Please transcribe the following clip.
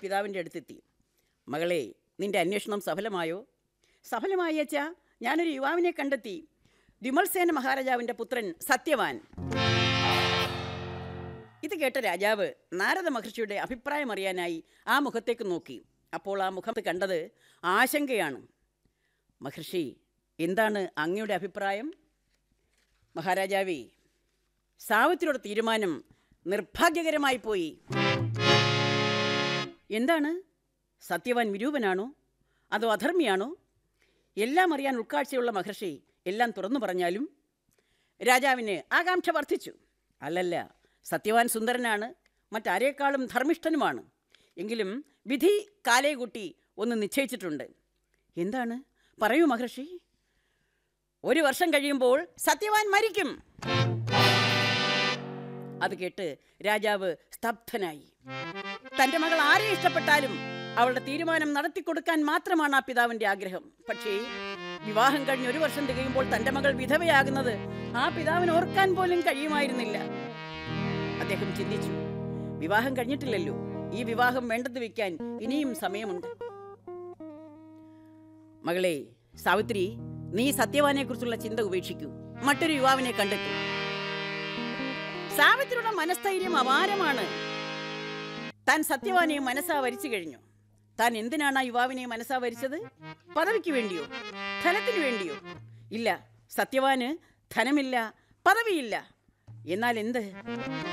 പിതാവിൻ്റെ അടുത്തെത്തി മകളെ നിന്റെ അന്വേഷണം സഫലമായോ സഫലമായി അച്ഛാ ഞാനൊരു യുവാവിനെ കണ്ടെത്തി വിമൽസേന മഹാരാജാവിൻ്റെ പുത്രൻ സത്യവാൻ ഇത് കേട്ട രാജാവ് നാരദ മഹർഷിയുടെ അഭിപ്രായം അറിയാനായി ആ മുഖത്തേക്ക് നോക്കി അപ്പോൾ ആ മുഖത്ത് കണ്ടത് ആശങ്കയാണ് മഹർഷി എന്താണ് അങ്ങയുടെ അഭിപ്രായം മഹാരാജാവേ സാവിത്രിയുടെ തീരുമാനം നിർഭാഗ്യകരമായി പോയി എന്താണ് സത്യവാൻ വിരൂപനാണോ അതോ അധർമ്മിയാണോ എല്ലാം അറിയാൻ ഉൾക്കാഴ്ചയുള്ള മഹർഷി എല്ലാം തുറന്നു പറഞ്ഞാലും രാജാവിന് ആകാംക്ഷ വർദ്ധിച്ചു അല്ലല്ല സത്യവാൻ സുന്ദരനാണ് മറ്റാരേക്കാളും ധർമ്മിഷ്ഠനുമാണ് എങ്കിലും വിധി കാലേ കൂട്ടി ഒന്ന് നിശ്ചയിച്ചിട്ടുണ്ട് എന്താണ് പറയൂ മഹർഷി ഒരു വർഷം കഴിയുമ്പോൾ സത്യവാൻ മരിക്കും അത് കേട്ട് രാജാവ് സ്തബ്ധനായി തന്റെ മകൾ ആരെ ഇഷ്ടപ്പെട്ടാലും അവളുടെ തീരുമാനം നടത്തിക്കൊടുക്കാൻ മാത്രമാണ് ആ പിതാവിന്റെ ആഗ്രഹം പക്ഷേ വിവാഹം കഴിഞ്ഞ് ഒരു വർഷം തികയുമ്പോൾ തന്റെ മകൾ വിധവയാകുന്നത് ആ പിതാവിന് ഓർക്കാൻ പോലും കഴിയുമായിരുന്നില്ല അദ്ദേഹം ചിന്തിച്ചു വിവാഹം കഴിഞ്ഞിട്ടില്ലല്ലോ ഈ വിവാഹം വേണ്ടെന്ന് വെക്കാൻ ഇനിയും സമയമുണ്ട് മകളെ സാവിത്രി നീ സത്യവാനെ കുറിച്ചുള്ള ചിന്ത ഉപേക്ഷിക്കൂ മറ്റൊരു യുവാവിനെ കണ്ടെത്തൂ സാവിത്രിയുടെ മനസ്ഥൈര്യം അപാരമാണ് താൻ സത്യവാനെ മനസ്സാ വരിച്ചു കഴിഞ്ഞു താൻ എന്തിനാണ് ആ യുവാവിനെ മനസ്സാ വരിച്ചത് പദവിക്ക് വേണ്ടിയോ ധനത്തിന് വേണ്ടിയോ ഇല്ല സത്യവാന് ധനമില്ല പദവിയില്ല എന്നാൽ എന്ത്